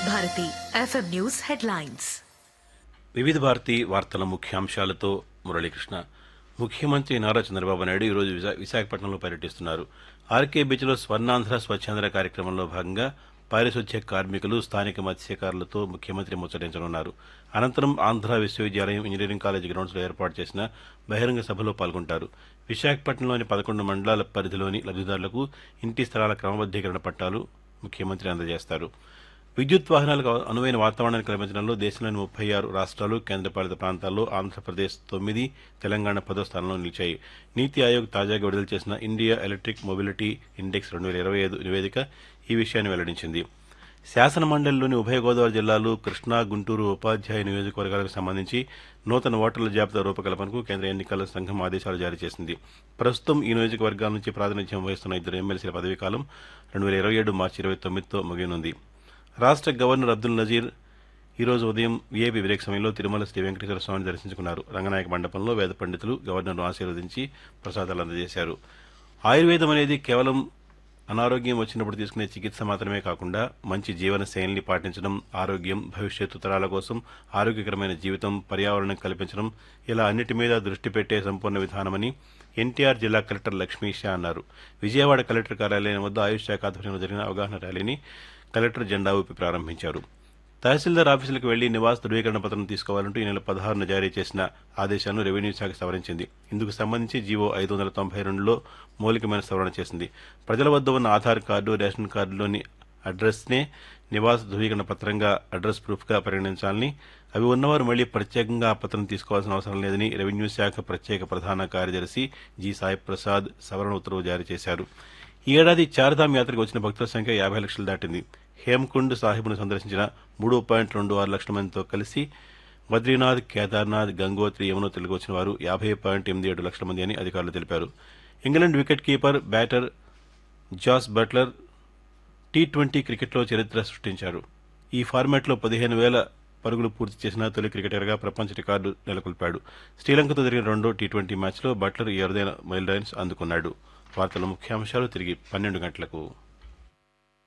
Bharati FM news headlines వివిధ భారతి వార్తల ముఖ్యాంశాలతో మురళీకృష్ణ ముఖ్యమంత్రి నారా చంద్రబాబు నాయుడు ఈరోజు విశా విశాఖపట్నంలో పర్యటిస్తున్నారు ఆర్కే బీచ్లో స్వర్ణాంధ్ర స్వచ్ఛాంధ్ర కార్యక్రమంలో భాగంగా పారిశుధ్య కార్మికులు స్థానిక మత్స్యకారులతో ముఖ్యమంత్రి ముచ్చటించనున్నారు అనంతరం ఆంధ్ర విశ్వవిద్యాలయం ఇంజనీరింగ్ కాలేజ్ గ్రౌండ్స్లో ఏర్పాటు చేసిన బహిరంగ సభలో పాల్గొంటారు విశాఖపట్నంలోని పదకొండు మండలాల పరిధిలోని లబ్ధిదారులకు ఇంటి స్థలాల క్రమబద్దీకరణ పట్టాలు ముఖ్యమంత్రి అందజేస్తారు విద్యుత్ వాహనాలకు అనువైన వాతావరణాన్ని కల్పించడంలో దేశంలోని ముప్పై ఆరు రాష్ట్రాలు కేంద్రపాలిత ప్రాంతాల్లో ఆంధ్రప్రదేశ్ తొమ్మిది తెలంగాణ పదో స్థానంలో నిలిచాయి నీతి ఆయోగ్ తాజాగా విడుదల చేసిన ఇండియా ఎలక్ట్రిక్ మొబిలిటీ ఇండెక్స్ రెండు వేల ఇరవై ఐదు నివేదిక ఈ విషయాన్ని వెల్లడించింది శాసన మండలిలోని ఉభయ గోదావరి జిల్లాలు కృష్ణా గుంటూరు ఉపాధ్యాయ నియోజకవర్గాలకు సంబంధించి నూతన ఓటర్ల జాబితా రూపకల్పనకు కేంద్ర ఎన్నికల సంఘం ఆదేశాలు జారీ చేసింది ప్రస్తుతం ఈ నియోజకవర్గాల నుంచి ప్రాతినిధ్యం వహిస్తున్న ఇద్దరు ఎమ్మెల్సీల పదవీకాలం రెండు వేల ఇరవై ఏడు మార్చి ఇరవై తొమ్మిదితో ముగియనుంది రాష్ట్ర గవర్నర్ అబ్దుల్ నజీర్ ఈరోజు ఉదయం వీఐపీ బ్రేక్ సమయంలో తిరుమల శ్రీ వెంకటేశ్వర స్వామిని దర్శించుకున్నారు రంగనాయక మండపంలో వేద పండితులు గవర్నర్ను ఆశీర్వదించి ప్రసాదాలు అందజేశారు ఆయుర్వేదం అనేది కేవలం అనారోగ్యం వచ్చినప్పుడు తీసుకునే చికిత్స మాత్రమే కాకుండా మంచి జీవన శైలిని పాటించడం ఆరోగ్యం భవిష్యత్తు తరాల కోసం ఆరోగ్యకరమైన జీవితం పర్యావరణం కల్పించడం ఇలా అన్నిటి మీద దృష్టి పెట్టే సంపూర్ణ విధానమని ఎన్టీఆర్ జిల్లా కలెక్టర్ లక్ష్మీ షా అన్నారు విజయవాడ కలెక్టర్ కార్యాలయం వద్ద ఆయుష్ శాఖ ఆధ్వర్యంలో జరిగిన అవగాహన ర్యాలీని కలెక్టర్ జెండా ఊపి ప్రారంభించారు తహసీల్దార్ ఆఫీసులకు వెళ్లి నివాస ధృవీకరణ పత్రం తీసుకోవాలంటూ ఈ నెల పదహారున జారీ చేసిన ఆదేశాలను రెవెన్యూ శాఖ సవరించింది ఇందుకు సంబంధించి జీవో ఐదు వందల తొంభై రెండులో మౌలికమైన సవరణ చేసింది ప్రజల వద్ద ఉన్న ఆధార్ కార్డు రేషన్ కార్డులోని అడ్రస్నే నివాస ధృవీకరణ పత్రంగా అడ్రస్ ప్రూఫ్గా పరిగణించాలని అవి ఉన్నవారు మళ్లీ ప్రత్యేకంగా ఆ పత్రం తీసుకోవాల్సిన అవసరం లేదని రెవెన్యూ శాఖ ప్రత్యేక ప్రధాన కార్యదర్శి జి సాయి ప్రసాద్ సవరణ ఉత్తర్వు జారీ చేశారు ఈ ఏడాది చార్ధామ్ యాత్రకు వచ్చిన భక్తుల సంఖ్య యాభై లక్షలు దాటింది హేమ్కుండ్ సాహిబ్ను సందర్శించిన మూడు పాయింట్ రెండు ఆరు లక్షల మందితో కలిసి బద్రీనాథ్ కేదార్నాథ్ గంగోత్రి యమునోత్రికి వచ్చిన వారు యాభై పాయింట్ ఎనిమిది ఏడు లక్షల మంది అని అధికారులు తెలిపారు England wicket keeper batter Jos Buttler T twenty క్రికెట్లో చరిత్ర సృష్టించారు ఈ ఫార్మాట్లో పదిహేను వేల పరుగులు పూర్తి చేసిన తొలి క్రికెటర్గా ప్రపంచ రికార్డు నెలకొల్పాడు శ్రీలంకతో జరిగిన రెండో టీ ట్వంటీ మ్యాచ్లో బట్లర్ ఈ అరుదైన మైల్ రైన్స్ అందుకున్నాడు వార్తల ముఖ్యాంశాలు తిరిగి పన్నెండు గంటలకు